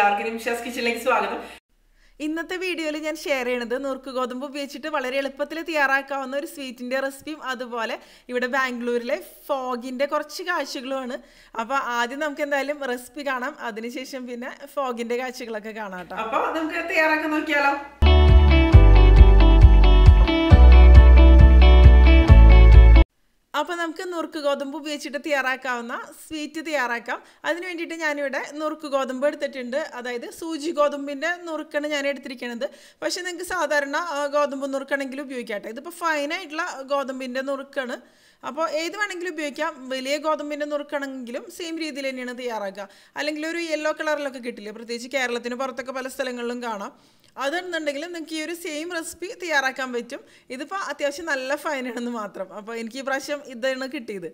എല്ലാവർക്കും നിമിഷാസ് കിച്ചണിലേക്ക് സ്വാഗതം ഇന്നത്തെ വീഡിയോയിൽ ഞാൻ ഷെയർ ചെയ്യണത് നുറുക്ക് ഗോതമ്പ് ഉപയോഗിച്ചിട്ട് വളരെ എളുപ്പത്തിൽ തയ്യാറാക്കാവുന്ന ഒരു സ്വീറ്റിൻ്റെ റെസിപ്പിയും അതുപോലെ ഇവിടെ ബാംഗ്ലൂരിലെ ഫോഗിൻ്റെ കുറച്ച് കാഴ്ചകളുമാണ് അപ്പോൾ ആദ്യം നമുക്ക് എന്തായാലും റെസിപ്പി കാണാം അതിനുശേഷം പിന്നെ ഫോഗിൻ്റെ കാഴ്ചകളൊക്കെ കാണാം കേട്ടോ അപ്പൊ നമുക്ക് തയ്യാറാക്കാൻ നോക്കിയാലോ അപ്പോൾ നമുക്ക് നുറുക്ക് ഗോതമ്പ് ഉപയോഗിച്ചിട്ട് തയ്യാറാക്കാവുന്ന സ്വീറ്റ് തയ്യാറാക്കാം അതിന് വേണ്ടിയിട്ട് ഞാനിവിടെ നുറുക്ക് ഗോതമ്പ് എടുത്തിട്ടുണ്ട് അതായത് സൂചി ഗോതമ്പിൻ്റെ നുറുക്കാണ് ഞാൻ എടുത്തിരിക്കുന്നത് പക്ഷേ നിങ്ങൾക്ക് സാധാരണ ആ, ഗോതമ്പ് നുറുക്കാണെങ്കിൽ ഉപയോഗിക്കാട്ടെ ഇതിപ്പോൾ ഫൈനായിട്ടുള്ള ഗോതമ്പിൻ്റെ നുറുക്കാണ് അപ്പോൾ ഏത് വേണമെങ്കിലും ഉപയോഗിക്കാം വലിയ ഗോതമ്പിൻ്റെ നുറുക്കാണെങ്കിലും സെയിം രീതിയിൽ തന്നെയാണ് തയ്യാറാക്കുക അല്ലെങ്കിൽ ഒരു യെല്ലോ കളറിലൊക്കെ കിട്ടില്ലേ പ്രത്യേകിച്ച് കേരളത്തിന് പുറത്തൊക്കെ പല സ്ഥലങ്ങളിലും കാണാം അതെന്നുണ്ടെങ്കിൽ നിങ്ങൾക്ക് ഈ ഒരു സെയിം റെസിപ്പി തയ്യാറാക്കാൻ പറ്റും ഇതിപ്പോൾ അത്യാവശ്യം നല്ല ഫൈനാണെന്ന് മാത്രം അപ്പോൾ എനിക്ക് ഈ പ്രാവശ്യം ഇതാണ് കിട്ടിയത്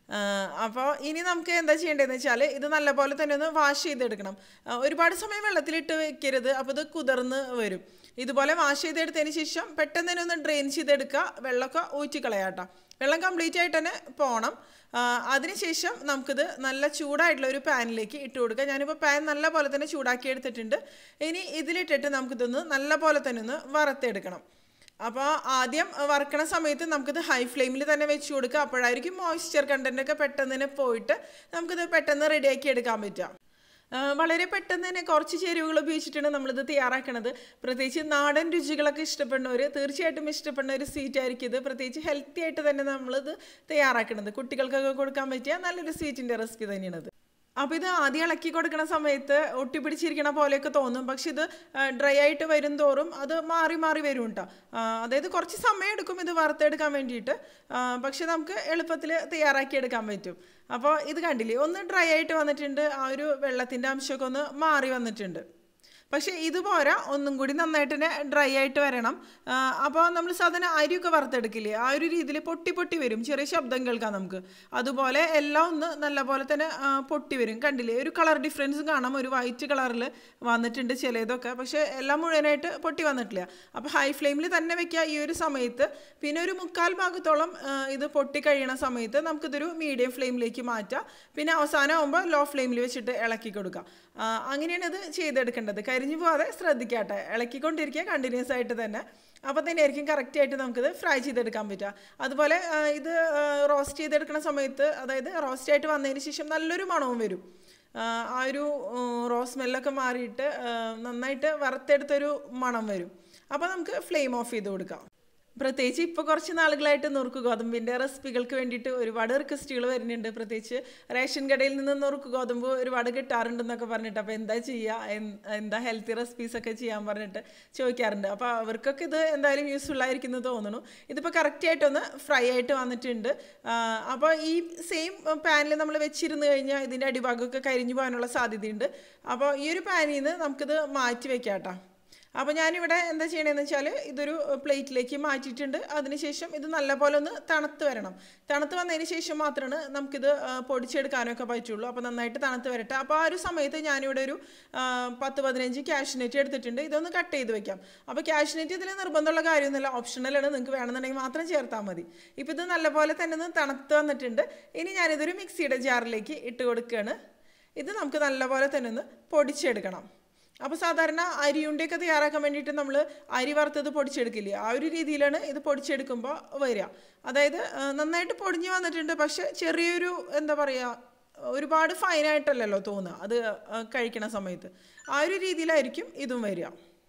അപ്പോൾ ഇനി നമുക്ക് എന്താ ചെയ്യേണ്ടതെന്ന് വെച്ചാൽ ഇത് നല്ലപോലെ തന്നെ ഒന്ന് വാഷ് ചെയ്തെടുക്കണം ആ, ഒരുപാട് സമയം വെള്ളത്തിലിട്ട് വെക്കരുത് അപ്പോൾ ഇത് കുതിർന്ന് വരും ഇതുപോലെ വാഷ് ചെയ്തെടുത്തതിന് ശേഷം പെട്ടെന്ന് തന്നെ ഒന്ന് ഡ്രെയിൻ ചെയ്തെടുക്കുക വെള്ളമൊക്കെ ഊറ്റിക്കളയാട്ടോ വെള്ളം കംപ്ലീറ്റ് ആയിട്ട് തന്നെ പോകണം ആ, അതിനുശേഷം നമുക്കിത് നല്ല ചൂടായിട്ടുള്ള ഒരു പാനിലേക്ക് ഇട്ട് കൊടുക്കുക ഞാനിപ്പോൾ പാൻ നല്ല പോലെ തന്നെ ചൂടാക്കി എടുത്തിട്ടുണ്ട് ഇനി ഇതിലിട്ടിട്ട് നമുക്കിതൊന്ന് നല്ല പോലെ തന്നെ ഒന്ന് വറുത്തെടുക്കണം അപ്പോൾ ആദ്യം വറുക്കണ സമയത്ത് നമുക്കിത് ഹൈ ഫ്ലെയിമിൽ തന്നെ വെച്ച് കൊടുക്കുക അപ്പോഴായിരിക്കും മോയ്സ്ചർ കണ്ടൻ്റ് ഒക്കെ പെട്ടെന്ന് തന്നെ പോയിട്ട് നമുക്കിത് പെട്ടെന്ന് റെഡിയാക്കി എടുക്കാൻ പറ്റുക ആ, വളരെ പെട്ടെന്ന് തന്നെ കുറച്ച് ചേരുവകൾ ഉപയോഗിച്ചിട്ടാണ് നമ്മളിത് തയ്യാറാക്കണത് പ്രത്യേകിച്ച് നാടൻ രുചികളൊക്കെ ഇഷ്ടപ്പെടുന്നവർ തീർച്ചയായിട്ടും ഇഷ്ടപ്പെടുന്ന ഒരു സ്വീറ്റ് ആയിരിക്കും ഇത് പ്രത്യേകിച്ച് ഹെൽത്തി ആയിട്ട് തന്നെ നമ്മളിത് തയ്യാറാക്കണത് കുട്ടികൾക്കൊക്കെ കൊടുക്കാൻ പറ്റിയ നല്ലൊരു സ്വീറ്റിൻ്റെ റെസിപ്പി തന്നെയാണിത് അപ്പോൾ ഇത് ആദ്യം ഇളക്കി കൊടുക്കുന്ന സമയത്ത് ഒട്ടിപ്പിടിച്ചിരിക്കണ പോലെയൊക്കെ തോന്നും പക്ഷെ ഇത് ഡ്രൈ ആയിട്ട് വരും തോറും അത് മാറി മാറി വരും കേട്ടോ അതായത് കുറച്ച് സമയം എടുക്കും ഇത് വറുത്തെടുക്കാൻ വേണ്ടിയിട്ട് ആ, പക്ഷെ നമുക്ക് എളുപ്പത്തിൽ തയ്യാറാക്കി എടുക്കാൻ പറ്റും അപ്പോൾ ഇത് കണ്ടില്ലേ ഒന്ന് ഡ്രൈ ആയിട്ട് വന്നിട്ടുണ്ട് ആ ഒരു വെള്ളത്തിൻ്റെ അംശമൊക്കെ ഒന്ന് മാറി വന്നിട്ടുണ്ട് പക്ഷേ ഇത് പോരാ ഒന്നും കൂടി നന്നായിട്ട് തന്നെ ഡ്രൈ ആയിട്ട് വരണം അപ്പോൾ നമ്മൾ സാധാരണ അരിയൊക്കെ വറുത്തെടുക്കില്ലേ ആ ഒരു രീതിയിൽ പൊട്ടി പൊട്ടി വരും ചെറിയ ശബ്ദം കേൾക്കാം നമുക്ക് അതുപോലെ എല്ലാം ഒന്ന് നല്ല പോലെ തന്നെ ആ, പൊട്ടി വരും കണ്ടില്ലേ ഒരു കളർ ഡിഫറൻസും കാണാം ഒരു വൈറ്റ് കളറിൽ വന്നിട്ടുണ്ട് ചിലതൊക്കെ പക്ഷേ എല്ലാം മുഴുവനായിട്ട് പൊട്ടി വന്നിട്ടില്ല അപ്പോൾ ഹൈ ഫ്ലെയിമിൽ തന്നെ വെക്കുക ഈ ഒരു സമയത്ത് പിന്നെ ഒരു മുക്കാൽ ഭാഗത്തോളം ആ, ഇത് പൊട്ടി കഴിയണ സമയത്ത് നമുക്കിതൊരു മീഡിയം ഫ്ലെയിമിലേക്ക് മാറ്റാം പിന്നെ അവസാനം ആകുമ്പോൾ ലോ ഫ്ലെയിമിൽ വെച്ചിട്ട് ഇളക്കി കൊടുക്കാം ആ, അങ്ങനെയാണ് ഇത് ചെയ്തെടുക്കേണ്ടത് കരിഞ്ഞു പോകാതെ ശ്രദ്ധിക്കാട്ടെ ഇളക്കിക്കൊണ്ടിരിക്കുക കണ്ടിന്യൂസ് ആയിട്ട് തന്നെ അപ്പോൾ തന്നെ ആയിരിക്കും കറക്റ്റ് ആയിട്ട് നമുക്കിത് ഫ്രൈ ചെയ്തെടുക്കാൻ പറ്റുക അതുപോലെ ആ, ഇത് റോസ്റ്റ് ചെയ്തെടുക്കുന്ന സമയത്ത് അതായത് റോസ്റ്റ് ആയിട്ട് വന്നതിന് ശേഷം നല്ലൊരു മണവും വരും ആ, ആ ഒരു റോ സ്മെല്ലൊക്കെ മാറിയിട്ട് ആ, നന്നായിട്ട് വറുത്തെടുത്തൊരു മണം വരും അപ്പോൾ നമുക്ക് ഫ്ലെയിം ഓഫ് ചെയ്ത് കൊടുക്കാം പ്രത്യേകിച്ച് ഇപ്പോൾ കുറച്ച് നാളുകളായിട്ട് നുറുക്ക് ഗോതമ്പിൻ്റെ റെസിപ്പികൾക്ക് വേണ്ടിയിട്ട് ഒരുപാട് റിക്വസ്റ്റുകൾ വരുന്നുണ്ട് പ്രത്യേകിച്ച് റേഷൻ കടയിൽ നിന്ന് നുറുക്ക് ഗോതമ്പ് ഒരുപാട് കിട്ടാറുണ്ടെന്നൊക്കെ പറഞ്ഞിട്ട് അപ്പോൾ എന്താ ചെയ്യുക എൻ- എന്താ ഹെൽത്തി റെസിപ്പീസ് ഒക്കെ ചെയ്യാൻ പറഞ്ഞിട്ട് ചോദിക്കാറുണ്ട് അപ്പോൾ അവർക്കൊക്കെ ഇത് എന്തായാലും യൂസ്ഫുൾ ആയിരിക്കും എന്ന് തോന്നുന്നു ഇതിപ്പോൾ കറക്റ്റ് ആയിട്ടൊന്ന് ഫ്രൈ ആയിട്ട് വന്നിട്ടുണ്ട് അപ്പോൾ ഈ സെയിം പാനിൽ നമ്മൾ വെച്ചിരുന്ന് കഴിഞ്ഞാൽ ഇതിൻ്റെ അടിഭാഗമൊക്കെ കരിഞ്ഞു പോകാനുള്ള സാധ്യതയുണ്ട് അപ്പോൾ ഈ ഒരു പാനിൽ നിന്ന് നമുക്കിത് മാറ്റി വെക്കാം കേട്ടോ അപ്പോൾ ഞാനിവിടെ എന്താ ചെയ്യണമെന്ന് വെച്ചാൽ ഇതൊരു പ്ലേറ്റിലേക്ക് മാറ്റിയിട്ടുണ്ട് അതിനുശേഷം ഇത് നല്ലപോലെ ഒന്ന് തണുത്ത് വരണം തണുത്ത് വന്നതിന് ശേഷം മാത്രമാണ് നമുക്കിത് ആ, പൊടിച്ചെടുക്കാനൊക്കെ പറ്റുള്ളൂ അപ്പോൾ നന്നായിട്ട് തണുത്ത് വരട്ടെ അപ്പോൾ ആ ഒരു സമയത്ത് ഞാനിവിടെ ഒരു ആ, പത്ത് പതിനഞ്ച് ക്യാഷ്നെറ്റ് എടുത്തിട്ടുണ്ട് ഇതൊന്ന് കട്ട് ചെയ്ത് വെക്കാം അപ്പോൾ ക്യാഷ്നെറ്റ് ഇതിൽ നിർബന്ധമുള്ള കാര്യമൊന്നുമില്ല ഓപ്ഷണലാണ് നിങ്ങൾക്ക് വേണമെന്നുണ്ടെങ്കിൽ മാത്രം ചേർത്താൽ മതി ഇപ്പോൾ ഇത് നല്ലപോലെ തന്നെ ഒന്ന് തണുത്ത് വന്നിട്ടുണ്ട് ഇനി ഞാനിതൊരു മിക്സിയുടെ ജാറിലേക്ക് ഇട്ട് കൊടുക്കുകയാണ് ഇത് നമുക്ക് നല്ലപോലെ തന്നെ ഒന്ന് പൊടിച്ചെടുക്കണം അപ്പോൾ സാധാരണ അരിയുണ്ടയൊക്കെ തയ്യാറാക്കാൻ വേണ്ടിയിട്ട് നമ്മൾ അരി വറുത്തത് പൊടിച്ചെടുക്കില്ലേ ആ ഒരു രീതിയിലാണ് ഇത് പൊടിച്ചെടുക്കുമ്പോൾ വരിക അതായത് ആ, നന്നായിട്ട് പൊടിഞ്ഞു വന്നിട്ടുണ്ട് പക്ഷെ ചെറിയൊരു എന്താ പറയുക ഒരുപാട് ഫൈനായിട്ടല്ലല്ലോ തോന്നുക അത് ആ, കഴിക്കണ സമയത്ത് ആ ഒരു രീതിയിലായിരിക്കും ഇതും വരിക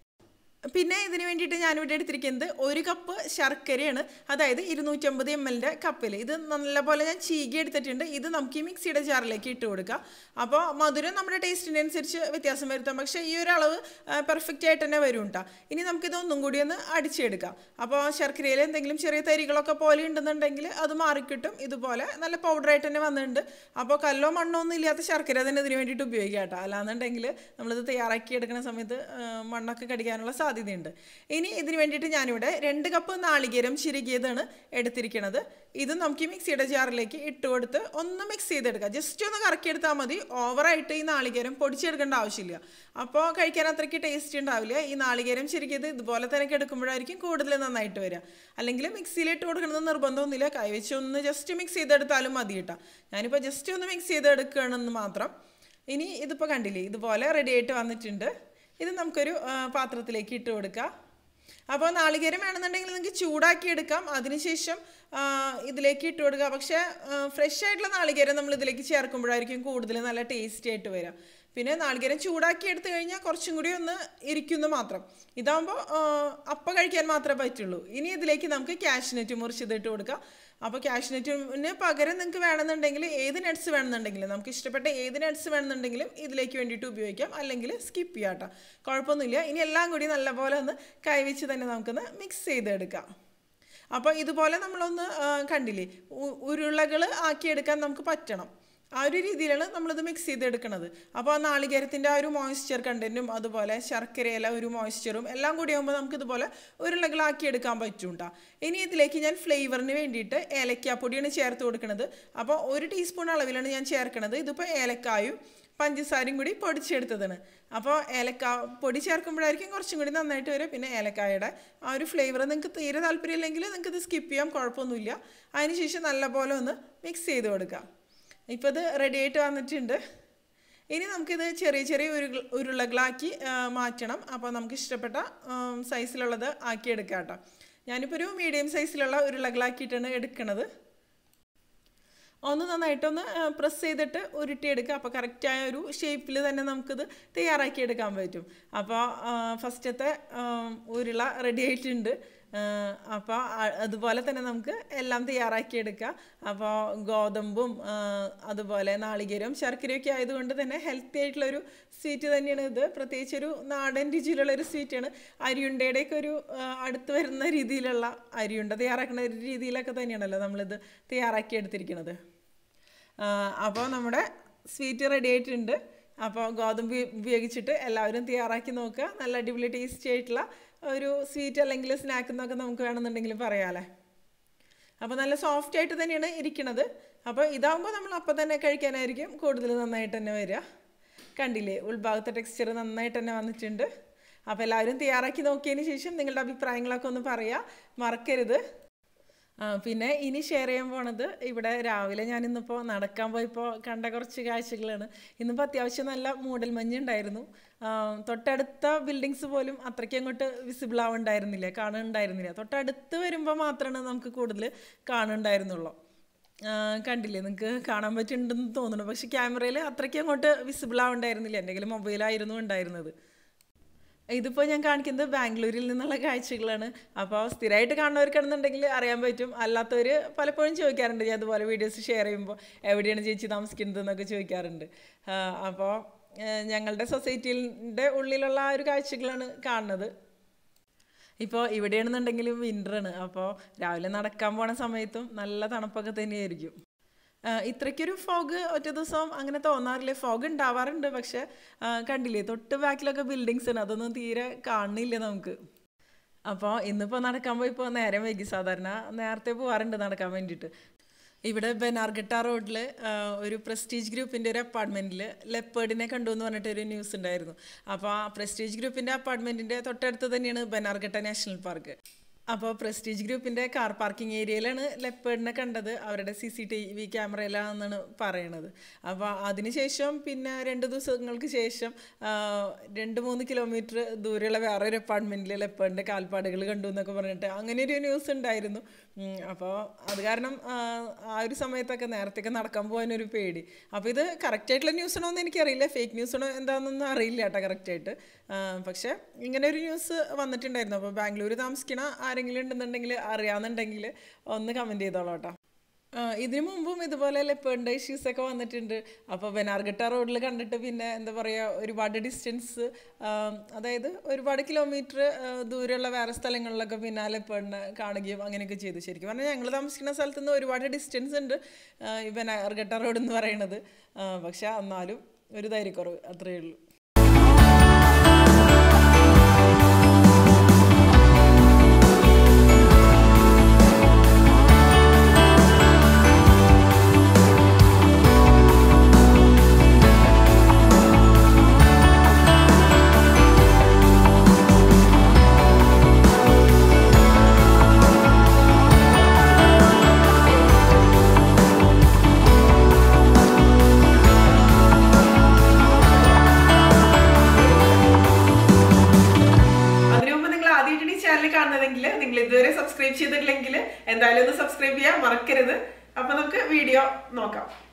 പിന്നെ ഇതിന് വേണ്ടിയിട്ട് ഞാനിവിടെ എടുത്തിരിക്കുന്നത് ഒരു കപ്പ് ശർക്കരയാണ് അതായത് ഇരുന്നൂറ്റമ്പത് എം എല്ലിൻ്റെ കപ്പിൽ ഇത് നല്ലപോലെ ഞാൻ ചീകി എടുത്തിട്ടുണ്ട് ഇത് നമുക്ക് ഈ മിക്സിയുടെ ജാറിലേക്ക് ഇട്ട് കൊടുക്കാം അപ്പോൾ മധുരം നമ്മുടെ ടേസ്റ്റിനനുസരിച്ച് വ്യത്യാസം വരുത്താം പക്ഷേ ഈ ഒരു അളവ് പെർഫെക്റ്റ് ആയിട്ട് തന്നെ വരും കേട്ടോ ഇനി നമുക്കിത് ഒന്നും കൂടി ഒന്ന് അടിച്ചെടുക്കാം അപ്പോൾ ശർക്കരയിൽ എന്തെങ്കിലും ചെറിയ തരികളൊക്കെ പോലെ ഉണ്ടെന്നുണ്ടെങ്കിൽ അത് മാറിക്കിട്ടും ഇതുപോലെ നല്ല പൗഡറായിട്ട് തന്നെ വന്നിട്ടുണ്ട് അപ്പോൾ കല്ലോ മണ്ണോ ഒന്നും ഇല്ലാത്ത ശർക്കര തന്നെ ഇതിന് വേണ്ടിയിട്ട് ഉപയോഗിക്കാം കേട്ടോ അല്ലാന്നുണ്ടെങ്കിൽ നമ്മളിത് തയ്യാറാക്കി എടുക്കുന്ന സമയത്ത് ആ, മണ്ണൊക്കെ കടിക്കാനുള്ള സാധ്യതയുണ്ട് ഇനി ഇതിന് വേണ്ടിയിട്ട് ഞാനിവിടെ രണ്ട് കപ്പ് നാളികേരം ചിരുകിയതാണ് എടുത്തിരിക്കുന്നത് ഇത് നമുക്ക് ഈ മിക്സിയുടെ ജാറിലേക്ക് ഇട്ട് കൊടുത്ത് ഒന്ന് മിക്സ് ചെയ്തെടുക്കുക ജസ്റ്റ് ഒന്ന് കറക്കിയെടുത്താൽ മതി ഓവറായിട്ട് ഈ നാളികേരം പൊടിച്ചെടുക്കേണ്ട ആവശ്യമില്ല അപ്പോൾ കഴിക്കാൻ അത്രയ്ക്ക് ടേസ്റ്റ് ഉണ്ടാവില്ല ഈ നാളികേരം ചിരിക്കിയത് ഇതുപോലെ തന്നെ എടുക്കുമ്പോഴായിരിക്കും കൂടുതൽ നന്നായിട്ട് വരിക അല്ലെങ്കിൽ മിക്സിയിൽ ഇട്ട് കൊടുക്കുന്നത് നിർബന്ധമൊന്നുമില്ല കൈവച്ച് ഒന്ന് ജസ്റ്റ് മിക്സ് ചെയ്തെടുത്താലും മതി കേട്ടോ ഞാനിപ്പോൾ ജസ്റ്റ് ഒന്ന് മിക്സ് ചെയ്തെടുക്കുകയാണെന്ന് മാത്രം ഇനി ഇതിപ്പോൾ കണ്ടില്ലേ ഇതുപോലെ റെഡി ആയിട്ട് വന്നിട്ടുണ്ട് ഇത് നമുക്കൊരു ആ, പാത്രത്തിലേക്ക് ഇട്ട് കൊടുക്കാം അപ്പോൾ നാളികേരം വേണമെന്നുണ്ടെങ്കിൽ നിങ്ങൾക്ക് ചൂടാക്കി എടുക്കാം അതിനുശേഷം ആ, ഇതിലേക്ക് ഇട്ട് കൊടുക്കുക പക്ഷേ ഫ്രഷ് ആയിട്ടുള്ള നാളികേരം നമ്മൾ ഇതിലേക്ക് ചേർക്കുമ്പോഴായിരിക്കും കൂടുതൽ നല്ല ടേസ്റ്റി ആയിട്ട് വരിക പിന്നെ നാളികേരം ചൂടാക്കി എടുത്തു കഴിഞ്ഞാൽ കുറച്ചും കൂടി ഒന്ന് ഇരിക്കുന്നു മാത്രം ഇതാകുമ്പോൾ അപ്പം കഴിക്കാൻ മാത്രമേ പറ്റുള്ളൂ ഇനി ഇതിലേക്ക് നമുക്ക് കാഷ്നറ്റ് മുറിച്ചിട്ട് കൊടുക്കാം അപ്പോൾ കാഷ്നറ്റിന് പകരം നിങ്ങൾക്ക് വേണമെന്നുണ്ടെങ്കിൽ ഏത് നട്ട്സ് വേണമെന്നുണ്ടെങ്കിലും നമുക്ക് ഇഷ്ടപ്പെട്ട ഏത് നട്ട്സ് വേണമെന്നുണ്ടെങ്കിലും ഇതിലേക്ക് വേണ്ടിയിട്ട് ഉപയോഗിക്കാം അല്ലെങ്കിൽ സ്കിപ്പ് ചെയ്യാം കേട്ടോ കുഴപ്പമൊന്നുമില്ല ഇനി എല്ലാം കൂടി നല്ലപോലെ ഒന്ന് കൈവച്ച് തന്നെ നമുക്കൊന്ന് മിക്സ് ചെയ്തെടുക്കാം അപ്പോൾ ഇതുപോലെ നമ്മളൊന്ന് ആ, കണ്ടില്ലേ ഉരുളകൾ ആക്കിയെടുക്കാൻ നമുക്ക് പറ്റണം ആ ഒരു രീതിയിലാണ് നമ്മളിത് മിക്സ് ചെയ്തെടുക്കുന്നത് അപ്പോൾ ആ നാളികേരത്തിൻ്റെ ആ ഒരു മോയ്സ്ചർ കണ്ടൻറ്റും അതുപോലെ ശർക്കരയില ഒരു മോയ്സ്ചറും എല്ലാം കൂടി ആകുമ്പോൾ നമുക്ക് ഇതുപോലെ ഉരുളകളാക്കി എടുക്കാൻ പറ്റും കേട്ടോ ഇനി ഇതിലേക്ക് ഞാൻ ഫ്ലേവറിന് വേണ്ടിയിട്ട് ഏലക്കാപ്പൊടിയാണ് ചേർത്ത് കൊടുക്കുന്നത് അപ്പോൾ ഒരു ടീസ്പൂൺ അളവിലാണ് ഞാൻ ചേർക്കുന്നത് ഇതിപ്പോൾ ഏലക്കായും പഞ്ചസാരയും കൂടി പൊടിച്ചെടുത്തതാണ് അപ്പോൾ ഏലക്ക പൊടി ചേർക്കുമ്പോഴായിരിക്കും കുറച്ചും കൂടി നന്നായിട്ട് വരും പിന്നെ ഏലക്കായുടെ ആ ഒരു ഫ്ലേവർ നിങ്ങൾക്ക് തീരെ താല്പര്യമില്ലെങ്കിൽ നിങ്ങൾക്ക് ഇത് സ്കിപ്പ് ചെയ്യാം കുഴപ്പമൊന്നുമില്ല അതിനുശേഷം നല്ലപോലെ ഒന്ന് മിക്സ് ചെയ്ത് കൊടുക്കാം ഇപ്പോൾ ഇത് റെഡി ആയിട്ട് വന്നിട്ടുണ്ട് ഇനി നമുക്കിത് ചെറിയ ചെറിയ ഉരുള ഉരുളകളാക്കി ആ, മാറ്റണം അപ്പോൾ നമുക്ക് ഇഷ്ടപ്പെട്ട ആം, സൈസിലുള്ളത് ആക്കിയെടുക്കാം കേട്ടോ ഞാനിപ്പോൾ ഒരു മീഡിയം സൈസിലുള്ള ഉരുളകളാക്കിയിട്ടാണ് എടുക്കുന്നത് ഒന്ന് നന്നായിട്ടൊന്ന് പ്രസ് ചെയ്തിട്ട് ഉരുട്ടിയെടുക്കുക അപ്പോൾ കറക്റ്റായ ഒരു ഷേപ്പിൽ തന്നെ നമുക്കിത് തയ്യാറാക്കി എടുക്കാൻ പറ്റും അപ്പോൾ ഫസ്റ്റത്തെ ഉരുള റെഡി ആയിട്ടുണ്ട് അപ്പോൾ അതുപോലെ തന്നെ നമുക്ക് എല്ലാം തയ്യാറാക്കി എടുക്കാം അപ്പോൾ ഗോതമ്പും ആ, അതുപോലെ നാളികേരവും ശർക്കരയൊക്കെ ആയതുകൊണ്ട് തന്നെ ഹെൽത്തി ആയിട്ടുള്ളൊരു സ്വീറ്റ് തന്നെയാണ് ഇത് പ്രത്യേകിച്ച് ഒരു നാടൻ രുചിയിലുള്ള ഒരു സ്വീറ്റാണ് അരിയുണ്ടയുടെയൊക്കെ ഒരു ആ, അടുത്ത് വരുന്ന രീതിയിലുള്ള അരിയുണ്ട തയ്യാറാക്കുന്ന ഒരു രീതിയിലൊക്കെ തന്നെയാണല്ലോ നമ്മളിത് തയ്യാറാക്കി എടുത്തിരിക്കുന്നത് അപ്പോൾ നമ്മുടെ സ്വീറ്റ് റെഡി ആയിട്ടുണ്ട് അപ്പോൾ ഗോതമ്പ് ഉപയോഗിച്ചിട്ട് എല്ലാവരും തയ്യാറാക്കി നോക്കുക നല്ല അടിപൊളി ടേസ്റ്റി ആയിട്ടുള്ള ഒരു സ്വീറ്റ് അല്ലെങ്കിൽ സ്നാക്ക് എന്നൊക്കെ നമുക്ക് വേണമെന്നുണ്ടെങ്കിൽ പറയാമല്ലേ അപ്പോൾ നല്ല സോഫ്റ്റ് ആയിട്ട് തന്നെയാണ് ഇരിക്കുന്നത് അപ്പോൾ ഇതാകുമ്പോൾ നമ്മൾ അപ്പം തന്നെ കഴിക്കാനായിരിക്കും കൂടുതൽ നന്നായിട്ട് തന്നെ വരിക കണ്ടില്ലേ ഉൾഭാഗത്തെ ടെക്സ്ചർ നന്നായിട്ട് തന്നെ വന്നിട്ടുണ്ട് അപ്പോൾ എല്ലാവരും തയ്യാറാക്കി നോക്കിയതിന് ശേഷം നിങ്ങളുടെ അഭിപ്രായങ്ങളൊക്കെ ഒന്ന് പറയുക മറക്കരുത് ആ, പിന്നെ ഇനി ഷെയർ ചെയ്യാൻ പോണത് ഇവിടെ രാവിലെ ഞാൻ ഇന്നിപ്പോൾ നടക്കാൻ പോയപ്പോൾ കണ്ട കുറച്ച് കാഴ്ചകളാണ് ഇന്നിപ്പോൾ അത്യാവശ്യം നല്ല മൂടൽ മഞ്ഞ് ഉണ്ടായിരുന്നു ആ, തൊട്ടടുത്ത ബിൽഡിങ്സ് പോലും അത്രയ്ക്ക് അങ്ങോട്ട് വിസിബിൾ ആവുണ്ടായിരുന്നില്ല കാണുന്നുണ്ടായിരുന്നില്ല തൊട്ടടുത്ത് വരുമ്പോൾ മാത്രമാണ് നമുക്ക് കൂടുതൽ കാണുന്നുണ്ടായിരുന്നുള്ളൂ ആ, കണ്ടില്ലേ നിങ്ങൾക്ക് കാണാൻ പറ്റുന്നുണ്ടെന്ന് തോന്നുന്നു പക്ഷെ ക്യാമറയിൽ അത്രയ്ക്ക് അങ്ങോട്ട് വിസിബിൾ ആവുണ്ടായിരുന്നില്ല എൻ്റെ കയ്യിൽ മൊബൈലായിരുന്നു ഉണ്ടായിരുന്നത് ഇതിപ്പോൾ ഞാൻ കാണിക്കുന്നത് ബാംഗ്ലൂരിൽ നിന്നുള്ള കാഴ്ചകളാണ് അപ്പോൾ സ്ഥിരമായിട്ട് കാണുന്നവർക്കാണെന്നുണ്ടെങ്കിൽ അറിയാൻ പറ്റും അല്ലാത്തവർ പലപ്പോഴും ചോദിക്കാറുണ്ട് ഞാൻ അതുപോലെ വീഡിയോസ് ഷെയർ ചെയ്യുമ്പോൾ എവിടെയാണ് ചേച്ചി താമസിക്കുന്നത് എന്നൊക്കെ ചോദിക്കാറുണ്ട് ആ, അപ്പോൾ ആ, ഞങ്ങളുടെ സൊസൈറ്റിയുടെ ഉള്ളിലുള്ള ആ ഒരു കാഴ്ചകളാണ് കാണുന്നത് ഇപ്പോൾ ഇവിടെയാണെന്നുണ്ടെങ്കിലും വിൻ്ററാണ് അപ്പോൾ രാവിലെ നടക്കാൻ പോണ സമയത്തും നല്ല തണുപ്പൊക്കെ തന്നെയായിരിക്കും ആ, ഇത്രയ്ക്കൊരു ഫോഗ് ഒറ്റ ദിവസം അങ്ങനെ തോന്നാറില്ല ഫോഗ് ഉണ്ടാവാറുണ്ട് പക്ഷെ ആ, കണ്ടില്ലേ തൊട്ട് ബാക്കിലൊക്കെ ബിൽഡിങ്സ് ആണ് അതൊന്നും തീരെ കാണുന്നില്ല നമുക്ക് അപ്പോൾ ഇന്നിപ്പോൾ നടക്കാൻ പോയിപ്പോൾ നേരം വൈകി സാധാരണ നേരത്തെ പോകാറുണ്ട് നടക്കാൻ വേണ്ടിയിട്ട് ഇവിടെ ബനാർഘട്ട റോഡിൽ ഒരു പ്രസ്റ്റീജ് ഗ്രൂപ്പിൻ്റെ ഒരു അപ്പാർട്ട്മെൻറ്റിൽ ലെപ്പേർഡിനെ കണ്ടു എന്ന് പറഞ്ഞിട്ട് ഒരു ന്യൂസ് ഉണ്ടായിരുന്നു അപ്പോൾ ആ പ്രസ്റ്റീജ് ഗ്രൂപ്പിൻ്റെ അപ്പാർട്ട്മെൻറ്റിൻ്റെ തൊട്ടടുത്ത് തന്നെയാണ് ബനാർഘട്ട നാഷണൽ പാർക്ക് അപ്പോൾ പ്രസ്റ്റീജ് ഗ്രൂപ്പിൻ്റെ കാർ പാർക്കിംഗ് ഏരിയയിലാണ് ലെപ്പേർഡിനെ കണ്ടത് അവരുടെ സി സി ടി വി ക്യാമറയിലാണെന്നാണ് പറയണത് അപ്പോൾ അതിനുശേഷം പിന്നെ രണ്ട് ദിവസങ്ങൾക്ക് ശേഷം ആ, രണ്ട് മൂന്ന് കിലോമീറ്റർ ദൂരെയുള്ള വേറൊരു അപ്പാർട്ട്മെൻറ്റിൽ ലെപ്പേർഡിൻ്റെ കാൽപ്പാടുകൾ കണ്ടു എന്നൊക്കെ പറഞ്ഞിട്ട് അങ്ങനെ ഒരു ന്യൂസ് ഉണ്ടായിരുന്നു ഉം, അപ്പോൾ അത് കാരണം ആ, ആ ഒരു സമയത്തൊക്കെ നേരത്തെയൊക്കെ നടക്കാൻ പോകാനൊരു പേടി അപ്പോൾ ഇത് കറക്റ്റ് ആയിട്ടുള്ള ന്യൂസ് ആണോ എന്ന് എനിക്കറിയില്ല ഫേക്ക് ന്യൂസ് ആണോ എന്താണെന്നൊന്നും അറിയില്ല കേട്ടോ കറക്റ്റായിട്ട് പക്ഷേ ഇങ്ങനെ ഒരു ന്യൂസ് വന്നിട്ടുണ്ടായിരുന്നു അപ്പോൾ ബാംഗ്ലൂർ താമസിക്കണ ആരെങ്കിലും ഉണ്ടെന്നുണ്ടെങ്കിൽ അറിയാമെന്നുണ്ടെങ്കിൽ ഒന്ന് കമൻറ്റ് ചെയ്തോളാം കേട്ടോ ആ, ഇതിനു മുമ്പും ഇതുപോലെ ലെപ്പേണ്ട ഇഷ്യൂസ് ഒക്കെ വന്നിട്ടുണ്ട് അപ്പോൾ ബനാർഘട്ട റോഡിൽ കണ്ടിട്ട് പിന്നെ എന്താ പറയുക ഒരുപാട് ഡിസ്റ്റൻസ് അതായത് ഒരുപാട് കിലോമീറ്റർ ദൂരെയുള്ള വേറെ സ്ഥലങ്ങളിലൊക്കെ പിന്നെ ലെപ്പേഡിനെ കാണുകയും അങ്ങനെയൊക്കെ ചെയ്തു ശരിക്കും പറഞ്ഞാൽ ഞങ്ങൾ താമസിക്കുന്ന സ്ഥലത്ത് നിന്ന് ഒരുപാട് ഡിസ്റ്റൻസ് ഉണ്ട് ആ, ഈ ബനാർഘട്ട റോഡ് എന്ന് പറയുന്നത് ആ, പക്ഷേ എന്നാലും ഒരു ധൈര്യക്കുറവ് അത്രയേ ഉള്ളൂ ചാനൽ കാണുന്നതെങ്കിൽ നിങ്ങൾ ഇതുവരെ സബ്സ്ക്രൈബ് ചെയ്തിട്ടില്ലെങ്കിൽ എന്തായാലും ഒന്ന് സബ്സ്ക്രൈബ് ചെയ്യാൻ മറക്കരുത് അപ്പൊ നമുക്ക് വീഡിയോ നോക്കാം